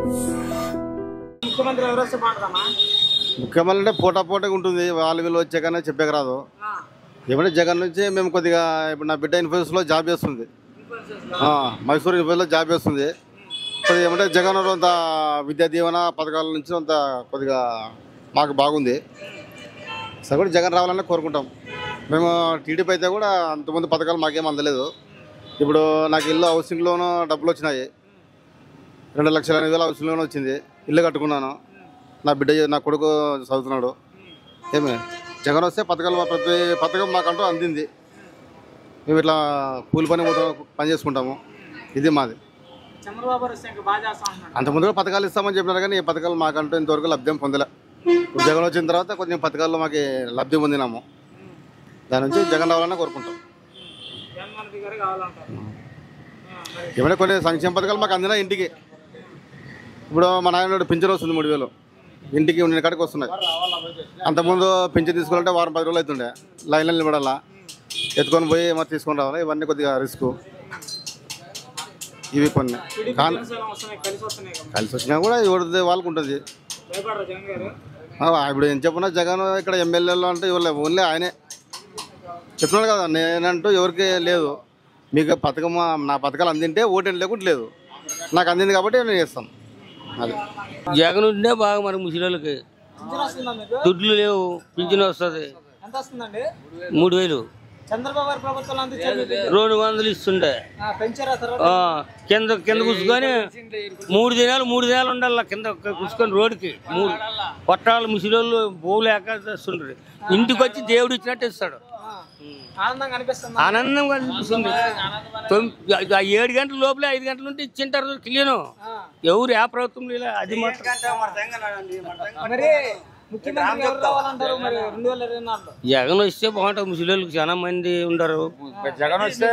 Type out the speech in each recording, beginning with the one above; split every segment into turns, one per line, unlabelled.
ముఖ్యమంత్రి ఎవరు వస్తే బాగుంటుందమ్మా
ముఖ్యమంత్రి అంటే పోటా పోటీగా ఉంటుంది వాళ్ళు వీళ్ళు వచ్చాకనే చెప్పాక రాదు ఏమంటే జగన్ నుంచి మేము కొద్దిగా ఇప్పుడు నా బిడ్డ ఇన్ఫోసిస్లో జాబ్ చేస్తుంది ఆ, మైసూర్ ఇన్ఫోసిస్లో జాబ్ చేస్తుంది కొద్దిగా ఏమంటే జగన్ అంత విద్యా దీవెన పథకాల నుంచి అంత కొద్దిగా మాకు బాగుంది సరే కూడా జగన్ రావాలని కోరుకుంటాం మేము టీడీపీ అయితే కూడా అంతమంది పథకాలు మాకేం అందలేదు ఇప్పుడు నాకు ఇల్లు హౌసింగ్ లోన్ డబ్బులు వచ్చినాయి రెండు లక్షల ఎనిమిది వేల హౌసింగ్ లోన్ వచ్చింది ఇల్లు కట్టుకున్నాను నా బిడ్డ నా కొడుకు చదువుతున్నాడు ఏమి జగన్ వస్తే పథకాలు మా ప్రతి పథకం మాకంటూ అందింది మేము ఇట్లా కూలి పని పోతాం పని చేసుకుంటాము ఇది మాది
చంద్రబాబు గారు వస్తే ఇంకా బాగా చేస్తా ఉంటున్నాడు
అంతకుముందు కూడా పథకాలు ఇస్తామని చెప్పినారు కానీ ఈ పథకాలు మాకంటూ ఇంతవరకు లబ్ధం పొందలే ఇప్పుడు జగన్ వచ్చిన తర్వాత కొంచెం పథకాల్లో మాకు లబ్ధి పొందినాము దాని నుంచి జగన్ రావాలని కోరుకుంటాం
జగన్మోహన్ రెడ్డి గారు కావాలంటారు ఆ, మరి
ఏమైనా కొన్ని సంక్షేమ పథకాలు మాకు అందినా ఇంటికి ఇప్పుడు మా నాయన పింఛన్ వస్తుంది మూడు వేలు ఇంటికి ఉండిన కాడికి వస్తున్నాయి అంతకుముందు పింఛన్ తీసుకోవాలంటే వారం పది రోజులు అవుతుండే లైన్లో నిలబడాలా ఎత్తుకొని పోయి మరి తీసుకొని రావాలి ఇవన్నీ కొద్దిగా రిస్క్ ఇవి కొన్ని
టీడీపీ
కానీ
జనసేన వస్తున్నాయి కలిసి వస్తున్నాయి కదా
కలిసి వచ్చినా కూడా ఎవరిది వాళ్ళకు ఉంటుంది
భయపడరా జగన్ గారు
ఆ, ఇప్పుడు ఏం చెప్పినా జగన్ ఇక్కడ ఎమ్మెల్యేలు అంటే ఎవరు ఓన్లీ ఆయనే చెప్తున్నాడు కదా నేనంటూ ఎవరికి లేదు మీకు పథకం నా పథకాలు అందింటే ఓటేం లేకుంటే లేదు నాకు అందింది కాబట్టి నేను చేస్తాను అది
జగన్ ఉంటే బాగా మరి ముసలిళ్ళకి
పింఛన్ వస్తుందా మీకు
దుడ్లు లేవు పింఛన్ వస్తుంది
ఎంత వస్తుందండి
మూడు వేలు
చంద్రబాబు గారి ప్రభుత్వంలో అందించారు
రెండు వందలు ఇస్తుండే
ఆ, పెంచారా తర్వాత
ఆ, కింద కింద కూర్చుకొని మూడు దినాలు మూడు దినాలు ఉండాలి కింద కూర్చుకొని రోడ్డుకి మూడు పట్టాలు ముసలిళ్ళు పోలేక చేస్తుండ్రు ఇంటికి వచ్చి దేవుడు ఇచ్చినట్టు ఇస్తాడు
ఆ, ఆనందంగా అనిపిస్తుంది
ఆనందంగా అనిపిస్తుంది తొమ్- ఆ ఏడు గంటల లోపలే ఐదు గంటల నుండి ఇచ్చింటారు క్లీను ఎవరు ఆ ప్రభుత్వం ఇలా అది మాత్రం
మరి ముఖ్యమంత్రి ఎవరు రావాలంటారు మరి రెండు వేల ఇరవై నాలుగులో
జగన్ వస్తే బాగుంటుంది ముసలిళ్ళకి చాలా మంది ఉండరు
జగన్ వస్తే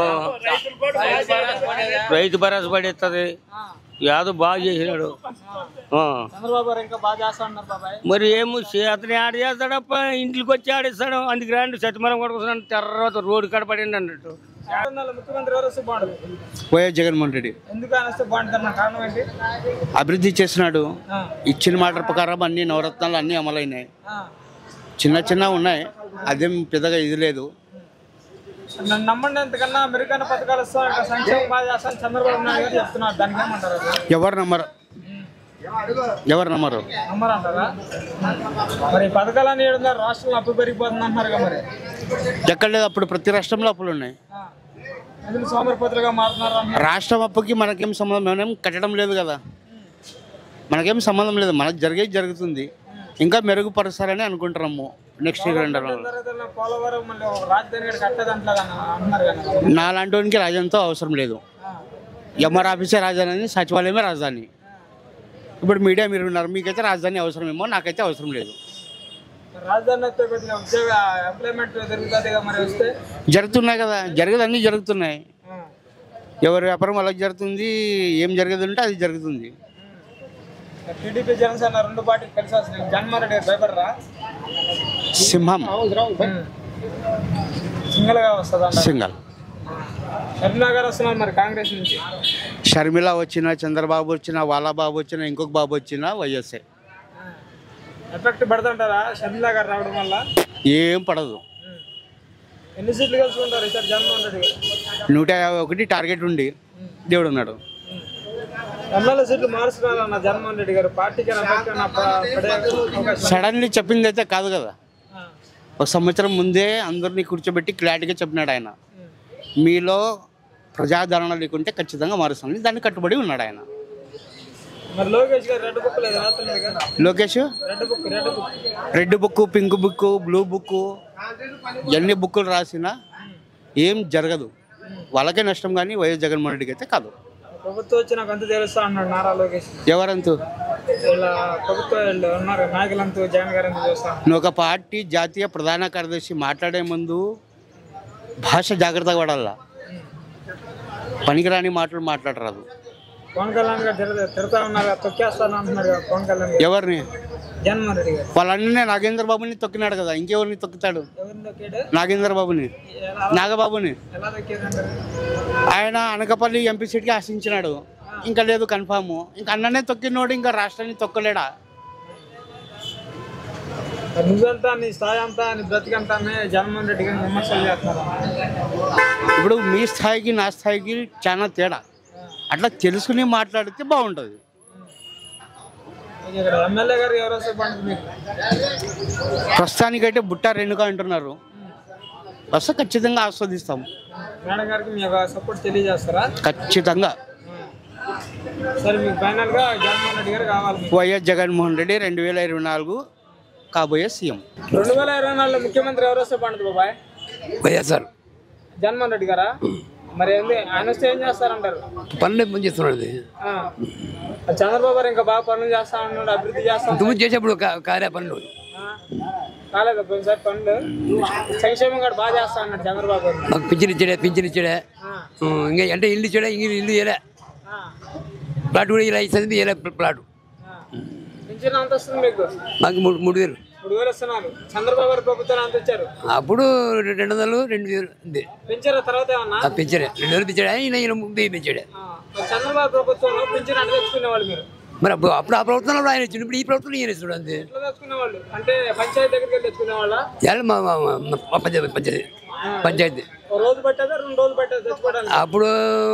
రైతు భరోసా పడేస్తుంది
ఆ,
యాదో బాగా చేసినాడు ఆ.
చంద్రబాబు గారు ఇంకా బాగా చేస్తా ఉన్నారు బాబాయ్
మరి ఏమో చే- అతను ఆడ చేస్తాడప్ప ఇంటికి వచ్చి ఆడిస్తాడు అందుకు రాండి సత్యమరం కొడుకున్నాను తర్వాత రోడ్డు కడపడింది అన్నట్టు
ఆనందాలు ముఖ్యమంత్రి ఎవరు వస్తే బాగుంటుంది
వైఎస్ జగన్మోహన్ రెడ్డి
ఎందుకు ఆయన వస్తే బాగుంటుంది అన్న కారణం ఏంటి
అభివృద్ధి చేసినాడు
ఆ,
ఇచ్చిన మాట ప్రకారం అన్ని నవరత్నాలు అన్నీ అమలైనాయి
ఆ.
చిన్న చిన్న ఉన్నాయి అదేం పెద్దగా ఇది లేదు
నన్ను నమ్మండి ఎంతకన్నా మెరుగైన పథకాలు ఇస్తాం ఇంకా సంక్షేమం బాగా చేస్తాను చంద్రబాబు నాయుడు గారు చెప్తున్నారు దానికి ఏమంటారు అది?
ఎవరు నమ్మరు ఎవరు నమ్మరు
నమ్మరంటారా మరి ఈ పథకాలన్నీ ఏడున్నారు రాష్ట్రంలో అప్పు పెరిగిపోతుంది అంటున్నారు కదా మరి
ఎక్కడ లేదు అప్పుడు ప్రతి రాష్ట్రంలో అప్పులు ఉన్నాయి
ఆ. ఎందుకు సోమరిపోతులుగా మారుతున్నారు అంటున్నారు
రాష్ట్రం అప్పుకి మనకేం సంబంధం మనమేం కట్టడం లేదు కదా మనకేం సంబంధం లేదు మనకు జరిగేది జరుగుతుంది ఇంకా మెరుగుపరుస్తారని అనుకుంటున్నాము నెక్స్ట్ ఇయర్ రెండు
తరగతుల్లో పోలవరం మళ్ళీ ఒక రాజధాని కూడా కట్టదంటలేదు అన్న అంటున్నారు కదా
నాలాంటి వానికి రాజధానితో అవసరం లేదు
ఆ.
ఎంఆర్ ఆఫీసే రాజధాని సచివాలయమే రాజధాని ఇప్పుడు మీడియా మీరు ఉన్నారు మీకైతే రాజధాని అవసరమేమో నాకైతే అవసరం లేదు
రాజధాని వస్తే కొద్దిగా ఉద్యోగ ఎంప్లాయ్మెంట్ జరుగుతుంది కదా మరి వస్తే
జరుగుతున్నాయి కదా జరగదు అన్నీ జరుగుతున్నాయి
ఆ.
ఎవరి వ్యాపారం వాళ్ళకి జరుగుతుంది ఏం జరగదు అంటే అది జరుగుతుంది
టీడీపీ జనసేన రెండు పార్టీలు కలిసి వస్తున్నాయి జగన్మోహన్ రెడ్డి గారు భయపడరా
సింహం
సింగల్ గా వస్తుంది అంట
సింగల్
షర్మిలా గారు వస్తున్నారు మరి కాంగ్రెస్ నుంచి
షర్మిల వచ్చినా చంద్రబాబు వచ్చినా వాళ్ళ బాబు వచ్చినా ఇంకొక బాబు వచ్చినా వైఎస్ఏ
ఎఫెక్ట్ పడుతుంటారా షర్మిలా గారు రావడం వల్ల
ఏం పడదు
ఎన్ని సీట్లు కలుసుకుంటారు ఈసారి జగన్మోహన్ రెడ్డి గారు
నూట యాభై ఒకటి టార్గెట్ ఉండి దేవుడు ఉన్నాడు
ఎమ్మెల్యే సీట్లు మారుస్తున్నారన్న జగన్మోహన్ రెడ్డి గారు పార్టీకి ఎఫెక్ట్ ఏమైనా ప- పడే అవకాశం
సడన్లీ చెప్పింది అయితే కాదు కదా
ఆ.
ఒక సంవత్సరం ముందే అందరినీ కూర్చోబెట్టి క్లారిటీగా చెప్పినాడు ఆయన మీలో ప్రజాదరణ లేకుంటే ఖచ్చితంగా మారుస్తాను దాన్ని కట్టుబడి ఉన్నాడు ఆయన
మరి లోకేష్ గారు రెడ్ బుక్ లేదు రాత్రి కదా
Lokesh
red book red book
red book pink book blue book ఎన్ని బుక్కులు రాసినా ఏం జరగదు వాళ్ళకే నష్టం కానీ వైఎస్ జగన్మోహన్ రెడ్డికి అయితే కాదు
ప్రభుత్వం వచ్చి నాకు అంత తెలుస్తా అన్నాడు నారా లోకేష్
ఎవరంతు
వీళ్ళ ప్రభుత్వ వీళ్ళు ఉన్నారు నాయకులంతా జగన్ గారు అంతా చూస్తా
నువ్వు ఒక పార్టీ జాతీయ ప్రధాన కార్యదర్శి మాట్లాడే ముందు భాష జాగ్రత్తగా పడాలా పనికిరాని మాటలు మాట్లాడరాదు
పవన్ కళ్యాణ్ గారు తిడతా తిడతా ఉన్నారు తొక్కేస్తాను అంటున్నారు కదా పవన్ కళ్యాణ్ గారు
ఎవరిని
జగన్మోహన్ రెడ్డి గారు
వాళ్ళన్నీ నాగేంద్ర బాబుని తొక్కినాడు కదా ఇంకెవరిని తొక్కుతాడు
ఎవరిని తొక్కాడు
నాగేంద్ర బాబుని
ఎలా
నాగబాబుని
ఎలా తొక్కాడంటారు
ఆయన అనకపల్లి ఎంపీ సీట్కి ఆశించినాడు
ఆ.
ఇంకా లేదు కన్ఫామ్ ఇంకా అన్ననే తొక్కినోడు ఇంకా రాష్ట్రాన్ని తొక్కలేడా
నువ్వెంత నీ స్థాయి అంతా నీ బ్రతికంతా అని జగన్మోహన్ రెడ్డి గారిని విమర్శలు చేస్తున్నారు
ఇప్పుడు మీ స్థాయికి నా స్థాయికి చాలా తేడా అట్లా తెలుసుకుని మాట్లాడితే బాగుంటుంది
ఇక్కడ ఎమ్మెల్యే గారు ఎవరు వస్తే బాగుంటుంది మీకు
ప్రస్తుతానికైతే బుట్ట రెండుగా అంటున్నారు వస్తే ఖచ్చితంగా ఆస్వాదిస్తాం
మేడం గారికి మీ యొక్క సపోర్ట్ తెలియజేస్తారా
ఖచ్చితంగా
సరే మీకు ఫైనల్ గా జగన్మోహన్ రెడ్డి గారు కావాలి మీకు.
వైఎస్ జగన్మోహన్ రెడ్డి రెండు వేల ఇరవై నాలుగు కాబోయే సీఎం
రెండు వేల ఇరవై నాలుగులో ముఖ్యమంత్రి ఎవరు వస్తే బాగుంటుంది బాబాయ్
వైఎస్ఆర్
జగన్మోహన్ రెడ్డి గారా మరి ఏంది ఆయన వస్తే ఏం చేస్తారంటారు
పనులు పని చేస్తున్నాడు అది
ఆ. చంద్రబాబు గారు ఇంకా బాగా పనులు చేస్తా ఉన్నాడు అభివృద్ధి చేస్తా
ఇంతకుముందు చేసేప్పుడు కా- కార్య పనులు
ఆ. కాలేదు పోయినసారి పనులు సంక్షేమం కూడా బాగా చేస్తా అన్నాడు చంద్రబాబు గారు
మాకు పింఛన్ ఇచ్చాడే పింఛన్ ఇచ్చాడే
ఆ.
ఉం, ఇంకా అంటే ఇల్లు ఇచ్చాడే ఇంక ఇల్లు ఇయ్యలే
ఆ.
ప్లాట్ కూడా ఇలా ఇస్తుంది ఇయ్యలే ప్లాట్
ఆ. పింఛన్ అంత వస్తుంది మీకు
మాకు మూడు మూడు వేలు
మూడు వేలు ఇస్తున్నారు చంద్రబాబు గారు ప్రభుత్వం అంత ఇచ్చారు
అప్పుడు రెండు వందలు రెండు వేలు అంతే
పెంచారా తర్వాత ఏమన్నా
ఆ పెంచాడే రెండు వేలు పెంచాడే ఈయన ఈయన వెయ్యి పెంచాడే
ఆ. మరి చంద్రబాబు ప్రభుత్వంలో పింఛన్ అంటే తెచ్చుకునేవాళ్ళు మీరు
మరి అప్పుడు అప్పుడు ఆ ప్రభుత్వంలో ఆయన ఇచ్చిండు ఇప్పుడు ఈ ప్రభుత్వం ఈయన ఇస్తున్నాడు అంతే
ఎట్లా తెచ్చుకునేవాళ్ళు అంటే పంచాయతీ దగ్గరికి వెళ్ళి తెచ్చుకునేవాళ్ళ
ఎలా మా మా- మా- మా పంచాయతీ పంచాయతీ పంచాయతీ
ఒక రోజు పట్టేదా రెండు రోజులు పట్టేది తెచ్చుకోవడానికి
అప్పుడు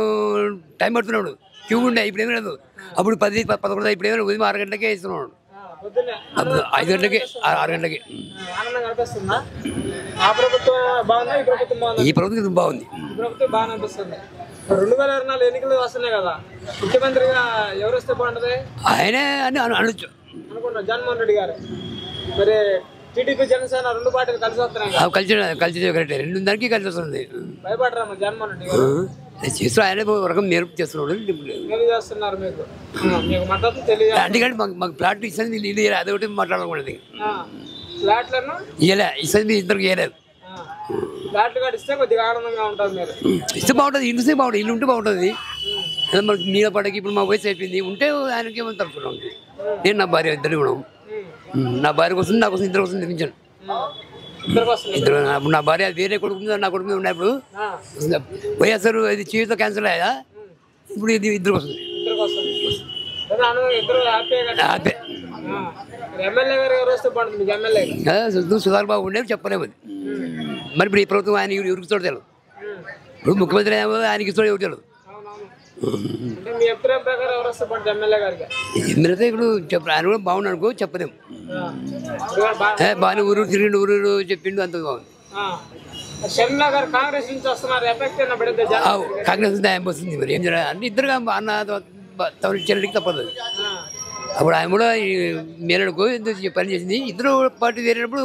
టైం పడుతున్నాడు క్యూ ఉండే ఇప్పుడు ఏమీ లేదు అప్పుడు పది ప- పదకొండు ఇప్పుడు ఏమీ లేదు ఉదయం ఆరు గంటలకే ఇస్తున్నాడు
ఆ, పొద్దున్నే
అప్పుడు ఐదు గంటలకి ఆ- ఆరు గంటలకి
ఆ, ఆనందం కనిపిస్తుందా ఆ ప్రభుత్వం బాగుందా ఈ ప్రభుత్వం బాగుందా
ఈ ప్రభుత్వం ఇది బాగుంది
ఈ ప్రభుత్వం బాగా అనిపిస్తుంది రెండు వేల ఇరవై నాలుగు ఎన్నికలు వస్తున్నాయి కదా ముఖ్యమంత్రిగా ఎవరు వస్తే బాగుంటది
ఆయనే అని అను- అనొచ్చు
అనుకుంటా జగన్మోహన్ రెడ్డి గారు మరి టీడీపీ జనసేన రెండు పార్టీలు కలిసి వస్తున్నాయి కదా
ఆ కలిసి కలిసి కరెక్ట్ రెండు దానికి కలిసి వస్తుంది
భయపడరా మరి జగన్మోహన్ రెడ్డి గారు
చేస్తూ ఆయన ఒక రకం నేర్పు చేస్తున్నాడు
మేలు చేస్తున్నారు మీకు ఆ, మీకు మద్దతు తెలియదు
అందుకని మాకు మాకు ప్లాట్ ఇస్తుంది ఇల్లు ఇయ్యలే అదొకటి మాట్లాడకూడదు
ఫ్లాట్లను
ఇయ్యలే ఇస్తుంది ఇద్దరికి ఇయ్యలేదు
ఆ, ఫ్లాట్లు కడిస్తే కొద్దిగా ఆనందంగా ఉంటుంది మీరు
ఇస్తే బాగుంటుంది ఇల్లు ఇస్తే బాగుంటుంది ఇల్లు ఉంటే బాగుంటుంది అదే మనకి నీళ్ళ పడకి ఇప్పుడు మా వయసు అయిపోయింది ఉంటే ఆయనకి ఏమో తలుపుతున్నాం నేను నా భార్య ఇద్దరు కూడా
ఉమ్,
నా భార్యకు వస్తుంది నాకు వస్తుంది ఇద్దరు వస్తుంది పింఛన్
ఉమ్. ఇద్దరికి వస్తుంది
ఇద్దరు అప్పుడు నా భార్య వేరే కొడుకు మీద నా కొడుకు మీద ఉన్నప్పుడు
ఆ,
వైఎస్ఆర్ ఇది జీవితం క్యాన్సిల్ అయ్యా ఇప్పుడు ఇది ఇద్దరు వస్తుంది
ఇద్దరికి వస్తుంది అదే ఆనందంగా ఇద్దరు హ్యాపీగా కట్టి-
హ్యాపీ
ఆ, మరి ఎమ్మెల్యే గారు ఎవరు వస్తే బాగుంటుంది మీకు ఎమ్మెల్యే
సుధార్ బాబు ఉండేవి చెప్పలేము అది మరి ఇప్పుడు ఈ ప్రభుత్వం ఆయన ఎవరు- ఎవరికి చూడలేదు ఇప్పుడు ముఖ్యమంత్రి ఏమో ఆయనకి ఇస్తాడు ఎవరు తెలియదు
అవునవును అంటే మీ అభిప్రాయం ప్రకారం ఎవరు వస్తే బాగుంటుంది ఎమ్మెల్యే గారికి
మీరైతే ఇప్పుడు చెప్ప ఆయన కూడా బాగున్నాడు అనుకో చెప్పలేము
ఆ, ఇప్పుడు కూడా బా-
ఏ, బాగానే ఊరు తిరిగిండు ఊరు ఊరు చెప్పిండు అంత బాగుంది
ఆ. షర్మిలా గారు కాంగ్రెస్ నుంచి వస్తున్నారు ఎఫెక్ట్ అయినా పడింది
ఆ,
జగన్
కాంగ్రెస్ ఆయన వస్తుంది మరి ఏం చేయాలి అంటే ఇద్దరుగా అన్న తమ చెల్లెడికి తప్పదు అది.
ఆ,
అప్పుడు ఆయన కూడా ఈ మేనడుకు ఎందుకు పని చేసింది ఇద్దరు పార్టీ వేరేటప్పుడు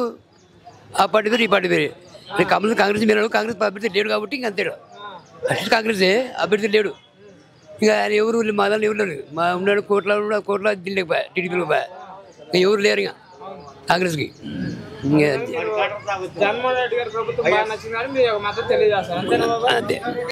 ఆ పార్టీ వేరు ఈ పార్టీ వేరే అంటే కాంగ్రెస్ కాంగ్రెస్ మేనడు కాంగ్రెస్ అభ్యర్థి లేడు కాబట్టి ఇంక అంతేడు అసలు కాంగ్రెసే అభ్యర్థి లేడు ఇంకా ఆయన ఎవరు లేరు, మా దాంట్లో ఎవరు లేరు మా ఉన్నాడు కోట్ల ఉన్నాడు, కోట్ల ఢిల్లీకి పోయా టీడీపీలో పోయా ఇంకా ఎవరు లేరు ఇంకా కాంగ్రెస్కి ఇంకా అంతే.
జగన్మోహన్ రెడ్డి గారి ప్రభుత్వం బాగా నచ్చింది కానీ మీరు ఒక మద్దతు తెలియజేస్తారు అంతేనా బాబా
అంతే